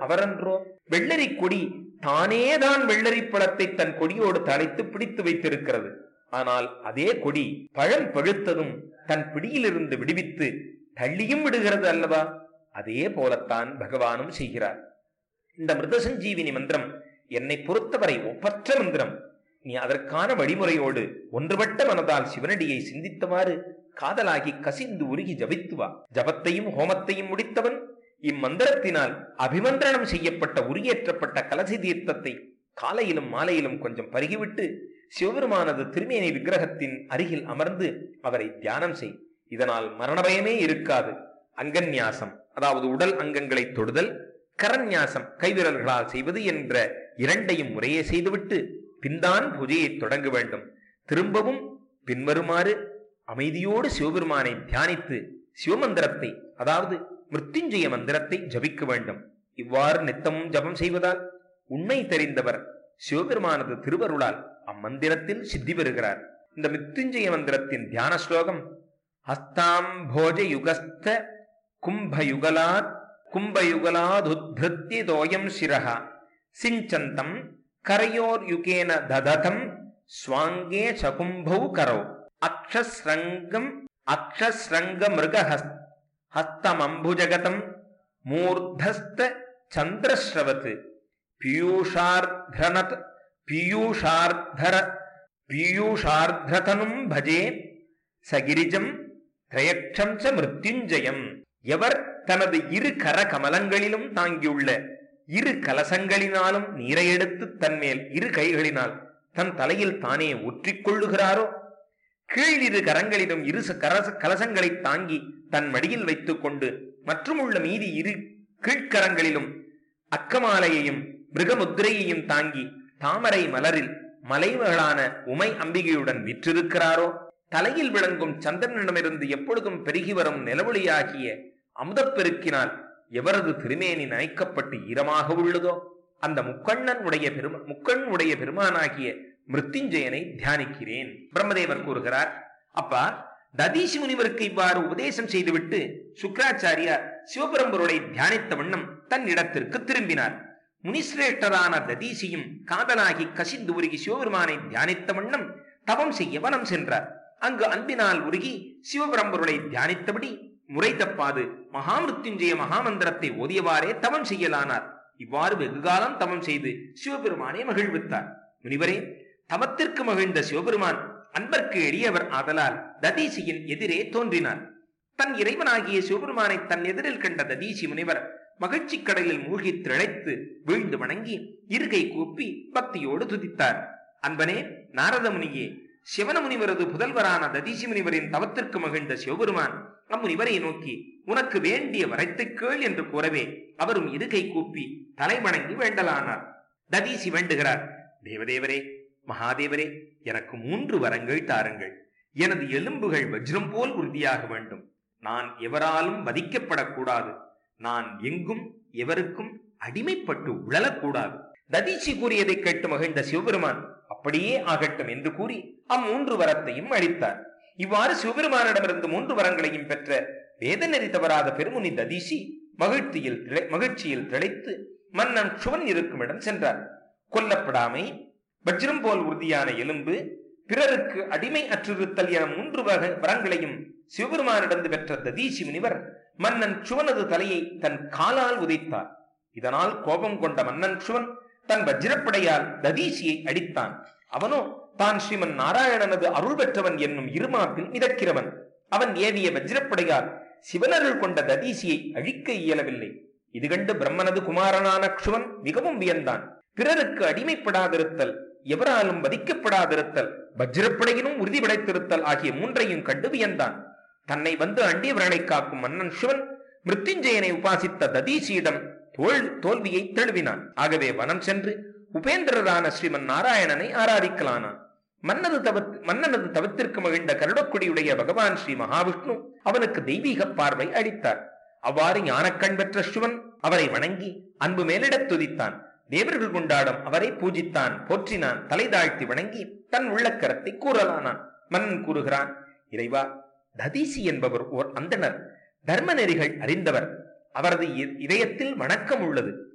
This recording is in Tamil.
அவரன்றோ வெள்ளரி கொடி தானேதான் வெள்ளரி பழத்தை தன் கொடியோடு தலைத்து பிடித்து வைத்திருக்கிறது ஆனால் அதே கொடி பழம் பழுத்ததும் தன் பிடியிலிருந்து விடுவித்து தள்ளியும் விடுகிறது அல்லவா அதே போலத்தான் பகவானும் செய்கிறார் இந்த மிருதசஞ்சீவினி மந்திரம் என்னை பொறுத்தவரை ஒப்பற்ற மந்திரம் நீ அதற்கான வழிமுறையோடு ஒன்றுபட்ட மனதால் சிவனடியை சிந்தித்தவாறு காதலாகி கசிந்து உருகி ஜபித்து வா ஜபத்தையும் ஹோமத்தையும் முடித்தவன் இம்மந்திரத்தினால் அபிமந்திரணம் செய்யப்பட்ட உரியேற்றப்பட்ட கலசி தீர்த்தத்தை காலையிலும் மாலையிலும் கொஞ்சம் பருகிவிட்டு சிவபெருமானது திருமேனி விக்கிரகத்தின் அருகில் அமர்ந்து அவரை தியானம் செய் இதனால் மரணபயமே இருக்காது அங்கன்யாசம் அதாவது உடல் அங்கங்களை தொடுதல் கரன்யாசம் கைவிரல்களால் செய்வது என்ற இரண்டையும் முறையே செய்துவிட்டு பின்தான் பூஜையை தொடங்க வேண்டும் திரும்பவும் பின்வருமாறு அமைதியோடு சிவபெருமானை தியானித்து சிவமந்திரத்தை அதாவது மிருத்யுஞ்சய மந்திரத்தை ஜபிக்க வேண்டும் இவ்வாறு நித்தமும் ஜபம் செய்வதால் உண்மை தெரிந்தவர் சிவபெருமானது திருவருளால் அம்மந்திரத்தில் சித்தி பெறுகிறார் இந்த மிருத்யுஞ்சய மந்திரத்தின் தியான ஸ்லோகம் ஹஸ்தாம்போஜ யுகஸ்த கும்பயுகலாத் கும்பயுகலாதுத்ருத்தியதோயம் சிரஹ சிஞ்சந்தம் கரையோர் யுகேன தததம் ஸ்வாங்கே சகும்பௌ கரோ அக்ஷஸ்ரங்கம் அக்ஷஸ்ரங்க மிருக ஹஸ்தமம்புஜகதம் மூர்தஸ்த சந்திரஸ்ரவத் பீயூஷார்தனத் பீயூஷார்தர பீயூஷார்தனும் பஜே சகிரிஜம் திரயக்ஷம் ச மிருத்யுஞ்சயம் எவர் தனது இரு கர கமலங்களிலும் தாங்கியுள்ள இரு கலசங்களினாலும் நீரை எடுத்து தன்மேல் இரு கைகளினால் தன் தலையில் தானே ஒற்றிக் கொள்ளுகிறாரோ கீழிரு கரங்களிலும் இரு கரச கலசங்களை தாங்கி தன் மடியில் வைத்துக் கொண்டு மற்றும் உள்ள மீதி இரு கீழ்கரங்களிலும் அக்கமாலையையும் மிருகமுத்திரையையும் தாங்கி தாமரை மலரில் மலைமகளான உமை அம்பிகையுடன் விற்றிருக்கிறாரோ தலையில் விளங்கும் சந்திரனிடமிருந்து எப்பொழுதும் பெருகி வரும் நிலவொளியாகிய அமுதப்பெருக்கினால் எவரது திருமேனி நனைக்கப்பட்டு ஈரமாக உள்ளதோ அந்த முக்கண்ணன் உடைய பெருமா முக்கண் உடைய பெருமானாகிய மிருத்யுஞ்சயனை தியானிக்கிறேன் பிரம்மதேவர் கூறுகிறார் அப்பா ததீசி முனிவருக்கு இவ்வாறு உபதேசம் செய்துவிட்டு சுக்கராச்சாரியார் சிவபெரும்பொருளை தியானித்த வண்ணம் தன் இடத்திற்கு திரும்பினார் முனிசிரேஷ்டரான ததீசியும் காதலாகி கசிந்து உருகி சிவபெருமானை தியானித்த வண்ணம் தவம் செய்ய வனம் சென்றார் அங்கு அன்பினால் உருகி சிவபெரும்பொருளை தியானித்தபடி முறை தப்பாது மகாமிருத்யுஞ்சய மகாமந்திரத்தை ஓதியவாறே தவம் செய்யலானார் இவ்வாறு வெகுகாலம் தவம் செய்து சிவபெருமானை மகிழ்வித்தார் முனிவரே தவத்திற்கு மகிழ்ந்த சிவபெருமான் அன்பர்க்கு எளியவர் ஆதலால் ததீசியின் எதிரே தோன்றினார் தன் இறைவனாகிய சிவபெருமானை தன் எதிரில் கண்ட ததீசி முனிவர் மகிழ்ச்சி கடலில் மூழ்கி திளைத்து வீழ்ந்து வணங்கி இருகை கூப்பி பக்தியோடு துதித்தார் அன்பனே நாரத முனியே சிவன முனிவரது புதல்வரான ததீசி முனிவரின் தவத்திற்கு மகிழ்ந்த சிவபெருமான் அம்முனிவரை நோக்கி உனக்கு வேண்டிய வரைத்தை கேள் என்று கூறவே அவரும் இருகை கூப்பி தலை வணங்கி வேண்டலானார் ததீசி வேண்டுகிறார் தேவதேவரே மகாதேவரே எனக்கு மூன்று வரங்கள் தாருங்கள் எனது எலும்புகள் வஜ்ரம் போல் உறுதியாக வேண்டும் நான் எவராலும் வதிக்கப்படக்கூடாது நான் எங்கும் எவருக்கும் அடிமைப்பட்டு உழலக்கூடாது ததீசி கூறியதை கேட்டு மகிழ்ந்த சிவபெருமான் அப்படியே ஆகட்டும் என்று கூறி அம்மூன்று வரத்தையும் அளித்தார் இவ்வாறு சிவபெருமானிடமிருந்து மூன்று வரங்களையும் பெற்ற வேத நெறி தவறாத பெருமுனி ததீசி மகிழ்ச்சியில் திளை- மகிழ்ச்சியில் திளைத்து மன்னன் சுவன் இருக்கும் இடம் சென்றார் கொல்லப்படாமை வஜ்ரம் போல் உறுதியான எலும்பு பிறருக்கு அடிமை அற்றிருத்தல் என மூன்று வகை வரங்களையும் சிவபெருமானிடந்து பெற்ற ததீசி முனிவர் மன்னன் சுவனது தலையை தன் காலால் உதைத்தார் இதனால் கோபம் கொண்ட மன்னன் சுவன் தன் வஜ்ரப்படையால் ததீசியை அடித்தான் அவனோ தான் ஸ்ரீமன் நாராயணனது அருள் பெற்றவன் என்னும் இருமாப்பில் மிதக்கிறவன் அவன் ஏவிய வஜ்ரப்படையால் சிவனருள் கொண்ட ததீசியை அழிக்க இயலவில்லை இது கண்டு பிரம்மனது குமாரனான க்ஷுவன் மிகவும் வியந்தான் பிறருக்கு அடிமைப்படாதிருத்தல் எவராலும் வதிக்கப்படாதிருத்தல் வஜ்ரப்படையினும் உறுதி படைத்திருத்தல் ஆகிய மூன்றையும் கண்டு வியந்தான் தன்னை வந்து அண்டியவர்களை காக்கும் மன்னன் சிவன் மிருத்யுஞ்சயனை உபாசித்த ததீசியிடம் தோல் தோல்வியை தழுவினான் ஆகவே வனம் சென்று உபேந்திரரான ஸ்ரீமன் நாராயணனை ஆராதிக்கலானான் மன்னது தவத் மன்னனது தவத்திற்கு மகிழ்ந்த கருடக்குடியுடைய பகவான் ஸ்ரீ மகாவிஷ்ணு அவனுக்கு தெய்வீக பார்வை அளித்தார் அவ்வாறு ஞானக்கண் பெற்ற சிவன் அவரை வணங்கி அன்பு மேலிடத் துதித்தான் தேவர்கள் கொண்டாடும் அவரை பூஜித்தான் போற்றினான் தலை தாழ்த்தி வணங்கி தன் உள்ளக்கரத்தை கூறலானான் மன்னன் கூறுகிறான் இறைவா ததீசி என்பவர் ஓர் அந்தணர் தர்ம நெறிகள் அறிந்தவர் அவரது இ- இதயத்தில் வணக்கம் உள்ளது